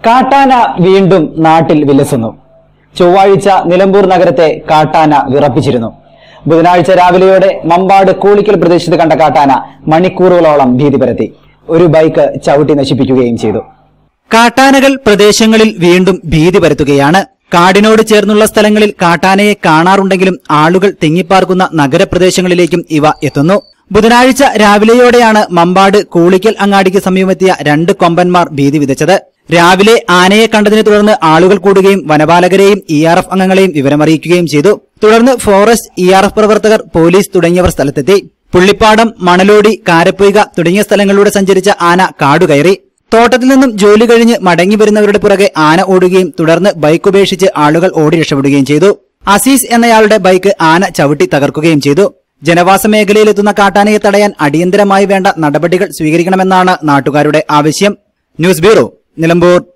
കാട്ടാന വീണ്ടും നാട്ടിൽ വിലസുന്നു ചൊവ്വാഴ്ച നിലമ്പൂർ നഗരത്തെ കാട്ടാന വിറപ്പിച്ചിരുന്നു ബുധനാഴ്ച രാവിലെയോടെ മമ്പാട് കൂളിക്കൽ പ്രദേശത്ത് കണ്ട കാട്ടാന മണിക്കൂറുകളോളം ഭീതി പരത്തി ഒരു ബൈക്ക് ചവിട്ടി നശിപ്പിക്കുകയും ചെയ്തു കാട്ടാനകൾ പ്രദേശങ്ങളിൽ വീണ്ടും ഭീതി പരത്തുകയാണ് കാടിനോട് ചേർന്നുള്ള സ്ഥലങ്ങളിൽ കാട്ടാനയെ കാണാറുണ്ടെങ്കിലും ആളുകൾ തിങ്ങിപ്പാർക്കുന്ന നഗരപ്രദേശങ്ങളിലേക്കും ഇവ എത്തുന്നു ബുധനാഴ്ച രാവിലെയോടെയാണ് മമ്പാട് കൂളിക്കൽ അങ്ങാടിക്ക് സമീപമെത്തിയ രണ്ട് കൊമ്പന്മാർ ഭീതി വിതച്ചത് രാവിലെ ആനയെ കണ്ടതിനെ തുടർന്ന് ആളുകൾ കൂടുകയും വനപാലകരെയും ഇ ആർ എഫ് അംഗങ്ങളെയും വിവരമറിയിക്കുകയും ചെയ്തു തുടർന്ന് ഫോറസ്റ്റ് ഇ ആർ എഫ് പ്രവർത്തകർ പോലീസ് തുടങ്ങിയവർ സ്ഥലത്തെത്തി പുള്ളിപ്പാടം മണലോടി കാരപ്പൊയ്ക തുടങ്ങിയ സ്ഥലങ്ങളിലൂടെ സഞ്ചരിച്ച ആന കാടുകയറി തോട്ടത്തിൽ നിന്നും ജോലി കഴിഞ്ഞ് മടങ്ങി വരുന്നവരുടെ പുറകെ ആന ഓടുകയും തുടർന്ന് ബൈക്ക് ഉപേക്ഷിച്ച് ആളുകൾ ഓടി രക്ഷപ്പെടുകയും ചെയ്തു അസീസ് എന്നയാളുടെ ബൈക്ക് ആന ചവിട്ടി തകർക്കുകയും ചെയ്തു ജനവാസ മേഖലയിലെത്തുന്ന കാട്ടാനയെ തടയാൻ അടിയന്തരമായി വേണ്ട നടപടികൾ സ്വീകരിക്കണമെന്നാണ് നാട്ടുകാരുടെ ആവശ്യം ന്യൂസ് ബ്യൂറോ നിലമ്പൂർ